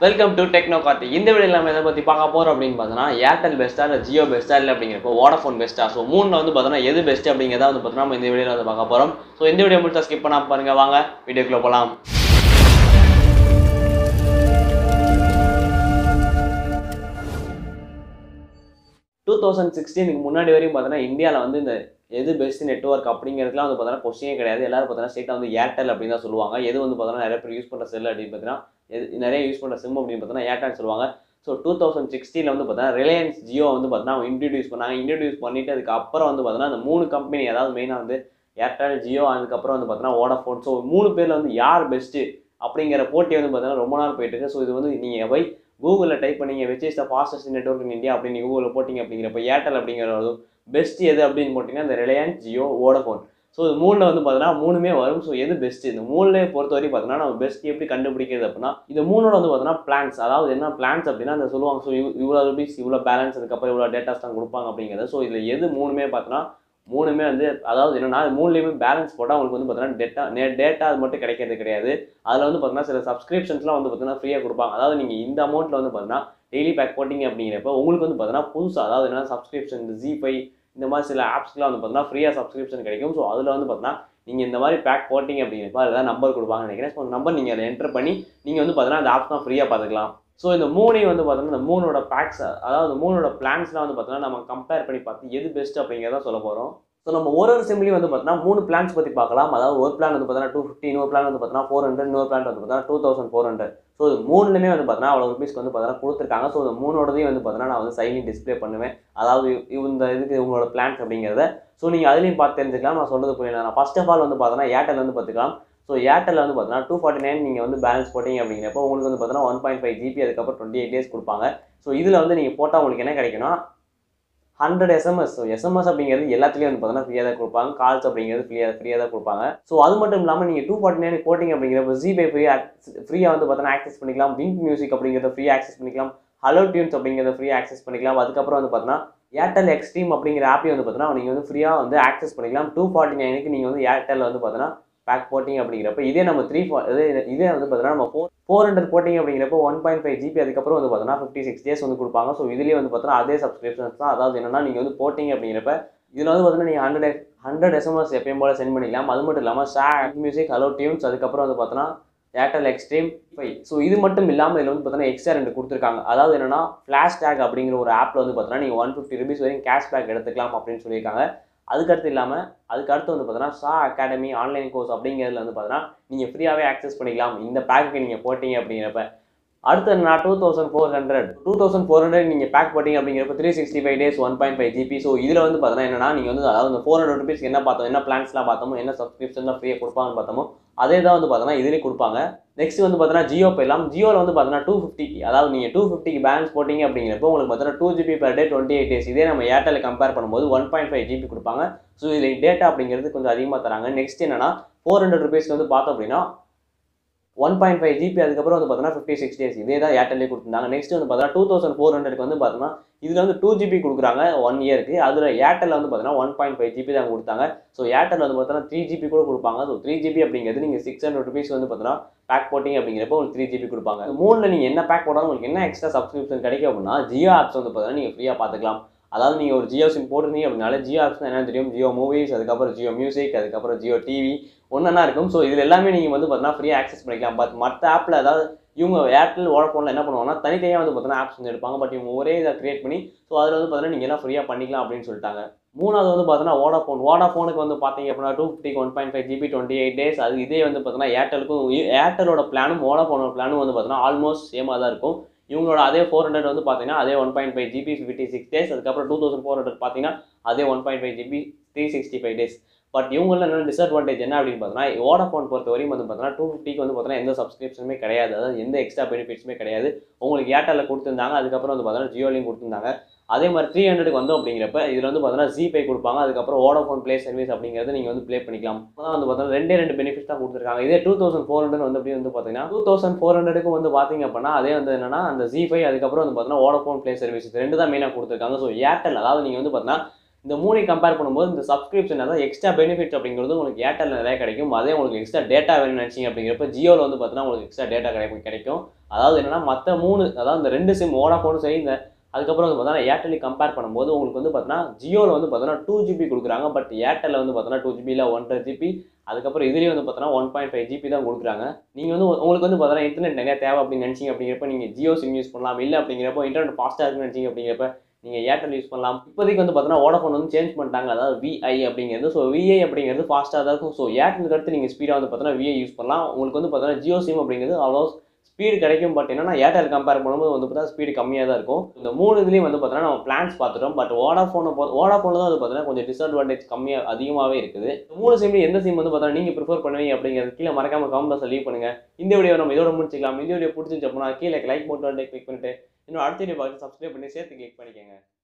welcome to techno Karthi இந்த வீடியோவில் நம்ம எதை பற்றி பார்க்க போகிறோம் அப்படின்னு பார்த்தோன்னா ஏர்டெல் பெஸ்ட்டா இல்லை ஜியோ பெஸ்ட்டா இல்லை அப்படிங்கிறப்போ வோடஃபோன் பெஸ்ட்டா ஸோ மூணில் வந்து பார்த்தோன்னா எது பெஸ்ட் அப்படிங்கிறத வந்து பார்த்தோன்னா நம்ம இந்த வீடியோவில் வந்து பார்க்க போகிறோம் ஸோ இந்த வீடியோ முடிச்சா ஸ்கிப் பண்ணாம பாருங்க வாங்க வீடியோக்குள்ளே போகலாம் டூ தௌசண்ட் சிக்ஸ்டீனுக்கு முன்னாடி வரையும் பார்த்தோன்னா இந்தியாவில் வந்து இந்த எது பெஸ்ட் நெட்ஒர்க் அப்படிங்கிறதுலாம் வந்து பார்த்தோன்னா கொஸ்டினே கிடையாது எல்லாரும் பார்த்தோன்னா ஸ்ட்ரெயிட்டாக வந்து ஏர்டெல் அப்படின்னு தான் சொல்லுவாங்க எது வந்து பார்த்தோன்னா நிறைய பேர் யூஸ் பண்ணுற செல் அப்படின்னு பார்த்தீங்கன்னா எது நிறைய யூஸ் பண்ணுற சிம் அப்படின்னு பார்த்தோன்னா ஏர்டெல் சொல்லுவாங்க ஸோ டூ தௌசண்ட் சிக்ஸ்டீனில் வந்து பார்த்தோன்னா ரிலையன்ஸ் ஜியோ வந்து பார்த்தோன்னா அவங்க இன்ட்ரடியூஸ் பண்ணாங்க இன்ட்ரடியூஸ் பண்ணிட்டு அதுக்கப்புறம் வந்து பார்த்தோன்னா அந்த மூணு கம்பெனி அதாவது மெயினாக வந்து ஏர்டெல் ஜியோ அதுக்கப்புறம் வந்து பார்த்தோன்னா வோடஃபோன் ஸோ மூணு பேரில் வந்து யார் பெஸ்ட்டு அப்படிங்கிற போட்டி வந்து பார்த்தோன்னா ரொம்ப நாள் போயிட்டு இருக்கு ஸோ இது வந்து நீங்கள் போய் கூகுளில் டைப் பண்ணீங்க which is the fastest network in India அப்படின்னு கூகுளில் போட்டிங்க அப்படிங்கிறப்ப ஏர்டெல் அப்படிங்கிறது பெஸ்ட் எது அப்படின்னு போட்டிங்கன்னா இந்த ரிலையன்ஸ் ஜியோ வோடஃபோன் ஸோ இது மூணில் வந்து பார்த்தீங்கன்னா மூணுமே வரும் ஸோ எது பெஸ்ட் இந்த மூணுலேயே பொறுத்த வரைக்கும் பார்த்தீங்கன்னா நம்ம பெஸ்ட் எப்படி கண்டுபிடிக்கிறது அப்படின்னா இந்த மூணோட வந்து பார்த்தீங்கன்னா பிளான்ஸ் அதாவது என்ன பிளான்ஸ் அப்படின்னா அந்த சொல்லுவாங்க ஸோ இவ்வளோ ருபீஸ் இவ்வளோ பேலன்ஸ் அதுக்கப்புறம் இவ்வளோ டேட்டாஸ் தான் கொடுப்பாங்க அப்படிங்கிறது ஸோ இதில் எது மூணுமே பார்த்தோன்னா மூணுமே வந்து அதாவது என்னன்னா மூணுலேயுமே பேலன்ஸ் போட்டால் உங்களுக்கு வந்து பார்த்தீங்கன்னா டேட்டா நே டேட்டா அது மட்டும் கிடைக்கிறது கிடையாது அதில் வந்து பார்த்தீங்கன்னா சில சப்ஸ்கிரிப்ஷன்ஸ்லாம் வந்து பார்த்தீங்கன்னா ஃப்ரீயாக கொடுப்பாங்க அதாவது நீங்கள் இந்த அமௌண்ட்டில் வந்து பார்த்தீங்கன்னா டெய்லி பேக் போட்டிங்க அப்படிங்கிறப்ப உங்களுக்கு வந்து பார்த்தீங்கன்னா புதுசாக அதாவது என்ன சப்ஸ்கிரிப்ஷன் இந்த ஜி ஃபை இந்த மாதிரி சில ஆப்ஸ்க்குலாம் வந்து பார்த்தீங்கன்னா ஃப்ரீயாக சப்ஸ்கிரிப்ஷன் கிடைக்கும் ஸோ அதில் வந்து பார்த்தீங்கன்னா நீங்கள் இந்த மாதிரி பேக் போட்டிங்க அப்படிங்கிறப்ப அதில் நம்பர் கொடுப்பாங்கன்னு நினைக்கிறேன் ஸோ நம்பர் நீங்கள் அதை என்டர் பண்ணி நீங்கள் வந்து பார்த்தீங்கன்னா அந்த ஆப்ஸ் தான் ஃப்ரீயாக பார்த்துக்கலாம் ஸோ இந்த மூணையும் வந்து பார்த்தீங்கன்னா இந்த மூணோட பேக்ஸ் அதாவது மூணோட பிளான்ஸ்லாம் வந்து பார்த்தீங்கன்னா நம்ம கம்பேர் பண்ணி பார்த்து எது பெஸ்ட் அப்படிங்கிறத சொல்ல போகிறோம் ஸோ நம்ம ஒரு ஒரு சிம்லையும் வந்து பார்த்தீங்கன்னா மூணு பிளான்ஸ் பற்றி பார்க்கலாம் அதாவது ஒரு பிளான் வந்து பார்த்தீங்கன்னா டூ ஃபிஃப்டி இன்னொரு பிளான் வந்து பார்த்தீங்கன்னா ஃபோர் ஹண்ட்ரட் இன்னொரு பிளான் வந்து பார்த்தீங்கன்னா two thousand four hundred so இது மூணுலுமே வந்து பார்த்தீங்கன்னா அவ்வளோ ருபீஸ்க்கு வந்து பார்த்தீங்கன்னா கொடுத்துருக்காங்க ஸோ இந்த மூணோடதையும் வந்து பார்த்தீங்கன்னா நான் வந்து சைட்லையும் டிஸ்ப்ளே பண்ணுவேன் அதாவது இவ் இந்த இதுக்கு உங்களோட பிளான்ஸ் அப்படிங்கிறத ஸோ நீங்கள் அதுலேயும் பார்த்து தெரிஞ்சுக்கலாம் நான் சொல்கிறது புரியல நான் ஃபர்ஸ்ட் ஆஃப் ஆல் வந்து பார்த்தீங்கன்னா ஏர்டெல் வந்து பார்த்துக்கலாம் ஸோ ஏர்டெல் வந்து பார்த்தீங்கன்னா டூ ஃபார்ட்டி நைன் நீங்கள் வந்து பேலன்ஸ் போட்டிங்க அப்படிங்கிறப்போ உங்களுக்கு வந்து பார்த்தீங்கன்னா ஒன் பாயிண்ட் ஃபைவ் ஜிபி அதுக்கப்புறம் டுவெண்ட்டி எயிட் டேஸ் கொடுப்பாங்க ஸோ இதில் வந்து நீங்கள் போட்டால் உங்களுக்கு என்ன கிடைக்கும்னா ஹண்ட்ரட் எஸ்எம்எஸ் ஸோ எஸ்எம்எஸ் அப்படிங்கிறது எல்லாத்துலேயும் வந்து பார்த்தீங்கன்னா ஃப்ரீயாக தான் கொடுப்பாங்க கால்ஸ் அப்படிங்கிறது ஃப்ரீயாக ஃப்ரீயாக தான் கொடுப்பாங்க ஸோ அது மட்டும் இல்லாமல் நீங்கள் டூ ஃபார்ட்டி நைன் போட்டிங்க அப்படிங்கிறப்ப ஜிபே ஃப்ரீயாக ஃப்ரீயாக வந்து பார்த்தீங்கன்னா ஆக்சஸ் பண்ணிக்கலாம் விங்க் மியூசிக் அப்படிங்கிறத ஃப்ரீயாக ஆக்சஸ் பண்ணிக்கலாம் ஹலோ டியூன்ஸ் அப்படிங்கிறத ஃப்ரீயாக ஆக்சஸ் பண்ணிக்கலாம் அதுக்கப்புறம் வந்து பார்த்தீங்கன்னா ஏர்டெல் எக்ஸ்ட்ரீம் அப்படிங்கிற ஆப்பையும் வந்து பார்த்தீங்கன்னா நீங்கள் வந்து ஃப்ரீயாக வந்து ஆக்சஸ் பண்ணிக்கலாம் டூ ஃபார்ட்டி நைனுக்கு நீங்கள் வந்து ஏர்டெல் வந்து பார்த்தீங்கன்னா பேக் போட்டிங்க அப்படிங்கிறப்ப இதே நம்ம த்ரீ இதே இதே வந்து பார்த்தீங்கன்னா நம்ம ஃபோர் ஃபோர் ஹண்ட்ரட் போட்டிங்க அப்படிங்கிறப்ப ஒன் பாயிண்ட் ஃபைவ் ஜிபி அதுக்கப்புறம் வந்து பார்த்தீங்கன்னா ஃபிஃப்டி சிக்ஸ் டேஸ் வந்து கொடுப்பாங்க ஸோ இதுலேயே வந்து பார்த்தீங்கன்னா அதே சப்ஸ்கிரிப்ஷன்ஸ் தான் அதாவது என்னன்னா நீங்கள் வந்து போட்டிங்க அப்படிங்கிறப்ப இதில் வந்து பார்த்தீங்கன்னா நீங்கள் ஹண்ட்ரட் ஹண்ட்ரட் எஸ்எம்எஸ் எப்பயும் போல சென்ட் பண்ணிக்கலாம் அது மட்டும் இல்லாமல் ஷா மியூசிக் ஹலோ டியூன்ஸ் அதுக்கப்புறம் வந்து பார்த்தோன்னா ஏர்டெல் எக்ஸ்ட்ரீம் ஃபை ஸோ இது மட்டும் இல்லாமல் இதில் வந்து பார்த்தீங்கன்னா எக்ஸ்ட்ரா ரெண்டு கொடுத்துருக்காங்க அதாவது என்னன்னா ஃப்ளாஷ் டேக் அப்படிங்கிற ஒரு ஆப்பில் வந்து பார்த்தீங்கன்னா நீங்கள் ஒன் ஃபிஃப்டி ருபீஸ் வரைக்கும் கேஷ் பேக் எடுத்துக்கலாம் அப்படின்னு சொல்லியிருக்காங்க அதுக்கடுத்து இல்லாமல் அதுக்கு அடுத்து வந்து பார்த்தீங்கன்னா ஷா அகாடமி ஆன்லைன் கோர்ஸ் அப்படிங்கிறதுல வந்து பார்த்தீங்கன்னா நீங்கள் ஃப்ரீயாகவே ஆக்சஸ் பண்ணிக்கலாம் இந்த பேக்கு நீங்கள் போட்டிங்க அப்படிங்கிறப்ப அடுத்து என்ன two thousand four hundred two thousand four hundred நீங்கள் பேக் போட்டிங்க அப்படிங்கிறப்ப three sixty five days one point five GB so இதில் வந்து பார்த்தீங்கன்னா என்னன்னா நீங்கள் வந்து அதாவது இந்த ஃபோர் ஹண்ட்ரட் ருபீஸ்க்கு என்ன பார்த்தோம் என்ன பிளான்ஸ்லாம் பார்த்தோமோ என்ன சப்ஸ்கிரிப்ஷன்லாம் ஃப்ரீயாக கொடுப்பாங்கன்னு பார்த்தோமோ அதே தான் வந்து பார்த்தோன்னா இதுலேயே கொடுப்பாங்க நெக்ஸ்ட் வந்து பார்த்தீங்கன்னா ஜியோ போயிடலாம் ஜியோவில் வந்து பார்த்தீங்கன்னா டூ ஃபிஃப்டிக்கு அதாவது நீங்கள் டூ ஃபிஃப்டிக்கு பேலன்ஸ் போட்டிங்க அப்படிங்கிறப்போ உங்களுக்கு பார்த்தீங்கன்னா two GB per day twenty eight days இதே நம்ம ஏர்டெல் கம்பேர் பண்ணும்போது ஒன் பாயிண்ட் ஃபைவ் ஜிபி கொடுப்பாங்க ஸோ இதில் டேட்டா அப்படிங்கிறது கொஞ்சம் அதிகமாக தராங்க நெக்ஸ்ட் என்னன்னா ஃபோர் ஹண்ட்ரட் ருபீஸ்க்கு வந்து பார்த்தோம் அப்படின்னா ஒன் பாயிண்ட் ஃபைவ் ஜிபி அதுக்கப்புறம் வந்து பார்த்தீங்கன்னா ஃபிஃப்டி சிக்ஸ் டேஸ் இதே தான் ஏர்டெல்லே கொடுத்துருந்தாங்க நெக்ஸ்ட் வந்து பார்த்தீங்கன்னா டூ தௌசண்ட் ஃபோர் ஹண்ட்ரட்க்கு வந்து பார்த்தீங்கன்னா இதில் வந்து டூ ஜிபி கொடுக்குறாங்க ஒன் இயருக்கு அதில் ஏர்டெல் வந்து பார்த்தீங்கன்னா ஒன் பாயிண்ட் ஃபைவ் ஜிபி தான் கொடுத்தாங்க ஸோ ஏர்டெல் வந்து பார்த்தீங்கன்னா த்ரீ ஜிபி கூட கொடுப்பாங்க ஸோ த்ரீ ஜிபி அப்படிங்கிறது நீங்கள் சிக்ஸ் ஹண்ட்ரட் ருபீஸ் வந்து பார்த்தீங்கன்னா பேக் போட்டிங்க அப்படிங்கிறப்போ உங்களுக்கு த்ரீ ஜிபி கொடுப்பாங்க மூணில் நீங்கள் என்ன பேக் போட்டாலும் உங்களுக்கு என்ன எக்ஸ்ட்ரா சப்ஸ்கிரிப்ஷன் கிடைக்கும் அப்படின்னா ஜியோ ஆப்ஸ் வந்து பார்த்தீங்கன்னா நீங்கள் ஃப்ரீயாக பார்த்துக்கலாம் அதாவது நீங்கள் ஒரு ஜியோ சிம் போட்டிருந்தீங்க அப்படின்னால ஜியோ ஆப்ஸ் என்ன தெரியும் ஜியோ மூவிஸ் அதுக்கப்புறம் ஜியோ மியூசிக் அதுக்கப்புறம் ஜியோ டிவி ஒன்றா இருக்கும் ஸோ இதில் எல்லாமே நீங்கள் வந்து பார்த்தீங்கன்னா ஃப்ரீயாக ஆக்சஸ் பண்ணிக்கலாம் பட் மற்ற ஆப்பில் அதாவது இவங்க ஏர்டெல் வோடஃபோனில் என்ன பண்ணுவாங்கன்னா தனித்தனியாக வந்து பார்த்தீங்கன்னா ஆப்ஸ் வந்து எடுப்பாங்க பட் இவங்க ஒரே இதை கிரியேட் பண்ணி ஸோ அதில் வந்து பார்த்தீங்கன்னா நீங்கள் எல்லாம் ஃப்ரீயாக பண்ணிக்கலாம் அப்படின்னு சொல்லிட்டாங்க மூணாவது வந்து பார்த்தீங்கன்னா வோடாஃபோன் வோடாஃபோனுக்கு வந்து பார்த்தீங்க அப்படின்னா டூ ஃபிஃப்டிக்கு one point five GB twenty eight days அது இதே வந்து பார்த்தீங்கன்னா ஏர்டெலுக்கும் ஏர்டெலோட பிளானும் வோடாஃபோனோட பிளானும் வந்து பார்த்தீங்கன்னா ஆல்மோஸ்ட் சேமாக தான் இருக்கும் இவங்களோட அதே ஃபோர் ஹண்ட்ரட் வந்து பார்த்தீங்கன்னா அதே one point five GB fifty six days அதுக்கப்புறம் டூ தௌசண்ட் ஃபோர் ஹண்ட்ரட் பார்த்தீங்கன்னா அதே one point five GB three sixty five days but இவங்களில் என்ன டிஸ்அட்வான்டேஜ் என்ன அப்படின்னு பார்த்தீங்கன்னா வோடாஃபோன் பொறுத்த வரையும் வந்து பார்த்தீங்கன்னா டூ ஃபிஃப்டிக்கு வந்து பார்த்தீங்கன்னா எந்த சப்ஸ்கிரிப்ஷனுமே கிடையாது அதாவது எந்த எக்ஸ்ட்ரா பெனிஃபிட்ஸுமே கிடையாது உங்களுக்கு ஏர்டெல்ல கொடுத்துருந்தாங்க அதுக்கப்புறம் வந்து பார்த்தீங்கன்னா ஜியோலையும் கொடுத்துருந்தாங்க அதே மாதிரி த்ரீ ஹண்ட்ரட் வந்தோம் அப்படிங்கிறப்ப இதில் வந்து பார்த்தீங்கன்னா ஜிபே கொடுப்பாங்க அதுக்கப்புறம் வோடாஃபோன் ப்ளே சர்வீஸ் அப்படிங்கிறது நீங்கள் வந்து ப்ளே பண்ணிக்கலாம் அதான் வந்து பார்த்தீங்கன்னா ரெண்டே ரெண்டு பெனிஃபிட்ஸ் தான் கொடுத்துருக்காங்க இதே டூ தௌசண்ட் ஃபோர் ஹண்ட்ரட் வந்து அப்படி வந்து பார்த்தீங்கன்னா டூ தௌசண்ட் ஃபோர் ஹண்ட்ரடுக்கு வந்து பார்த்தீங்க அப்படின்னா அதே வந்து என்னன்னா அந்த ஜி ஃபை அதுக்கப்புறம் வந்து பார்த்தீங்கன்னா வோடாஃபோன் ப்ளே சர்வீஸ் இது ரெண்டு தான் மெயினாக கொடுத்துருக்காங்க ஸோ ஏர்டெல் அதாவது நீங்கள் வந்து பார்த்தீங்கன்னா இந்த மூணையும் கம்பேர் பண்ணும்போது இந்த சப்ஸ்கிரிப்ஷன் அதாவது எக்ஸ்ட்ரா பெனிஃபிட்ஸ் அப்படிங்கிறது உங்களுக்கு ஏர்டெல் நிறைய கிடைக்கும் அதே உங்களுக்கு எக்ஸ்ட்ரா டேட்டா வேணும்னு நினச்சிங்க அப்படிங்கிறப்ப ஜியோவில் வந்து பார்த்தீங்கன்னா உங்களுக்கு எக்ஸ்ட்ரா டேட்டா கிடைக்கும் கிடைக்கும் அதாவது என்னன்னா மற்ற மூணு அதாவது இந்த ரெண்டு சிம் ஓடாஃபோனும் சரி இந்த அதுக்கப்புறம் வந்து பார்த்தீங்கன்னா ஏர்டெல் கம்பேர் பண்ணும்போது உங்களுக்கு வந்து பார்த்தீங்கன்னா ஜியோவில் வந்து பார்த்தீங்கன்னா டூ ஜிபி கொடுக்குறாங்க பட் ஏர்டெல்ல வந்து பார்த்தீங்கன்னா டூ ஜிபியில் ஒன்றரை ஜிபி அதுக்கப்புறம் இதுலேயும் வந்து பார்த்தீங்கன்னா ஒன் பாயிண்ட் ஃபைவ் ஜிபி தான் கொடுக்குறாங்க நீங்கள் வந்து உங்களுக்கு வந்து பார்த்தீங்கன்னா இன்டர்நெட் நிறைய தேவை அப்படின்னு நினச்சிங்க அப்படிங்கிறப்ப நீங்கள் ஜியோ சிம் யூஸ் பண்ணலாம் இல்லை அப்படிங்கிறப்போ இன்டர்நெட் ஃபாஸ்ட்டாக இருக்குன்னு நினச்சிங்க அப்படிங்கிறப்ப நீங்கள் ஏர்டெல் யூஸ் பண்ணலாம் இப்போதைக்கு வந்து பார்த்தீங்கன்னா வோடஃபோன் வந்து சேஞ்ச் பண்ணிட்டாங்க அதாவது விஐ அப்படிங்கிறது ஸோ விஐ அப்படிங்கிறது ஃபாஸ்ட்டாக தான் இருக்கும் ஸோ ஏர்டெலுக்கு அடுத்து நீங்கள் ஸ்பீடாக வந்து பார்த்தீங்கன்னா விஐ யூஸ் பண்ணலாம் உங்களுக்கு வந்து பார்த்தீங்கன்னா ஜியோ சிம் அப்படிங்கிறது அவ்வளோ ஸ்பீடு கிடைக்கும் பட் என்னன்னா ஏர்டெல் கம்பேர் பண்ணும்போது வந்து பார்த்தா ஸ்பீடு கம்மியாக தான் இருக்கும் இந்த மூணு இதுலேயும் வந்து பார்த்தீங்கன்னா நம்ம பிளான்ஸ் பார்த்துட்டோம் பட் வோடாஃபோனை வோடாஃபோனில் தான் வந்து பார்த்தீங்கன்னா கொஞ்சம் டிஸ்அட்வான்டேஜ் கம்மியாக அதிகமாகவே இருக்குது இந்த மூணு சிம்ல எந்த சிம் வந்து பார்த்தீங்கன்னா நீங்கள் ப்ரிஃபர் பண்ணுவீங்க அப்படிங்கிறது கீழே மறக்காம கமெண்ட்ஸில் லீவ் பண்ணுங்க இந்த வீடியோ நம்ம இதோட முடிச்சிக்கலாம் இந்த வீடியோ பிடிச்சிருச்சு அப்படின்னா கீழே லைக் போட்டு கிளிக் பண்ணிட்டு இன்னும் அடுத்த வீடியோ பார்த்து சப்ஸ்கிரைப் பண்ணி சேர்த்து கிளிக் பண்ணிக்கோங்க